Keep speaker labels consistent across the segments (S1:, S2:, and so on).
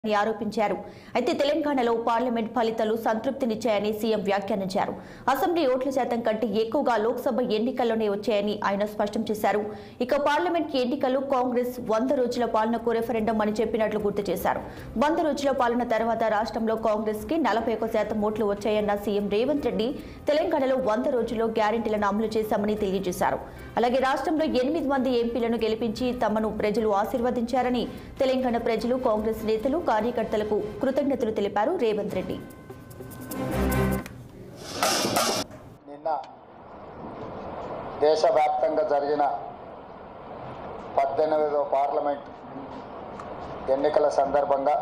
S1: అని ఆరోపించారు అయితే తెలంగాణలో పార్లమెంట్ ఫలితాలు సంతృప్తినిచ్చాయని సీఎం వ్యాఖ్యానించారు అసెంబ్లీ ఓట్ల శాతం కంటే ఎక్కువగా లోక్సభ ఎన్నికల్లోనే వచ్చాయని ఆయన స్పష్టం చేశారు ఇక పార్లమెంట్ ఎన్నికలు కాంగ్రెస్ వంద రోజుల పాలనకు రెఫరెండం అని చెప్పినట్లు గుర్తు చేశారు వంద రోజుల పాలన తర్వాత రాష్ట్రంలో కాంగ్రెస్ కి నలభై ఒక శాతం ఓట్లు వచ్చాయన్న సీఎం రేవంత్ రెడ్డి తెలంగాణలో వంద రోజుల్లో గ్యారెంటీలను అమలు చేశామని తెలియజేశారు అలాగే రాష్ట్రంలో ఎనిమిది మంది ఎంపీలను గెలిపించి తమను ప్రజలు ఆశీర్వదించారని తెలంగాణ ప్రజలు కాంగ్రెస్ నేతలు కార్యకర్తలకు కృతజ్ఞతలు తెలిపారు రేవంత్ రెడ్డి
S2: నిన్న దేశవ్యాప్తంగా జరిగిన పద్దెనిమిదవ పార్లమెంట్ ఎన్నికల సందర్భంగా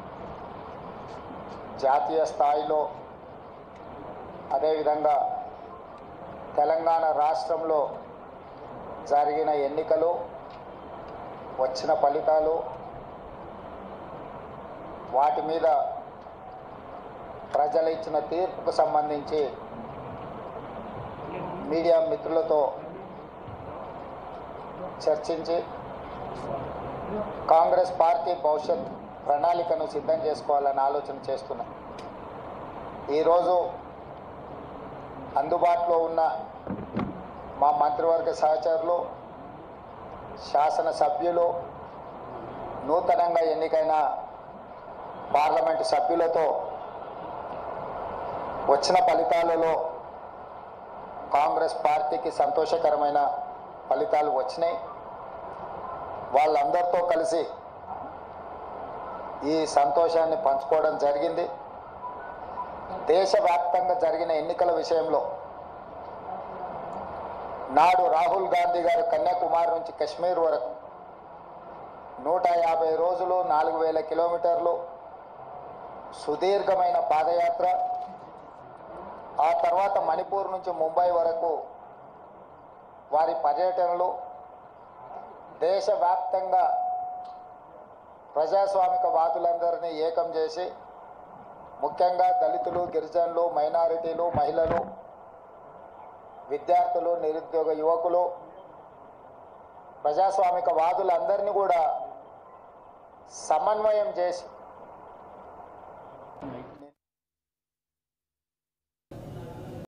S2: జాతీయ స్థాయిలో అదేవిధంగా తెలంగాణ రాష్ట్రంలో జరిగిన ఎన్నికలు వచ్చిన ఫలితాలు వాటి మీద ప్రజలు ఇచ్చిన తీర్పుకు సంబంధించి మీడియా మిత్రులతో చర్చించి కాంగ్రెస్ పార్టీ భవిష్యత్ ప్రణాళికను సిద్ధం చేసుకోవాలని ఆలోచన చేస్తున్నాం ఈరోజు అందుబాటులో ఉన్న మా మంత్రివర్గ సహచరులు శాసనసభ్యులు నూతనంగా ఎన్నికైన పార్లమెంటు సభ్యులతో వచ్చిన ఫలితాలలో కాంగ్రెస్ పార్టీకి సంతోషకరమైన ఫలితాలు వచ్చినాయి వాళ్ళందరితో కలిసి ఈ సంతోషాన్ని పంచుకోవడం జరిగింది దేశవ్యాప్తంగా జరిగిన ఎన్నికల విషయంలో నాడు రాహుల్ గాంధీ గారు కన్యాకుమారి నుంచి కశ్మీర్ వరకు నూట యాభై రోజులు నాలుగు వేల కిలోమీటర్లు సుదీర్ఘమైన పాదయాత్ర ఆ తర్వాత మణిపూర్ నుంచి ముంబై వరకు వారి పర్యటనలు దేశవ్యాప్తంగా ప్రజాస్వామిక వాదులందరినీ ఏకం చేసి ముఖ్యంగా దళితులు గిరిజనులు మైనారిటీలు మహిళలు విద్యార్థులు నిరుద్యోగ యువకులు ప్రజాస్వామిక వాదులందరినీ కూడా సమన్వయం చేసి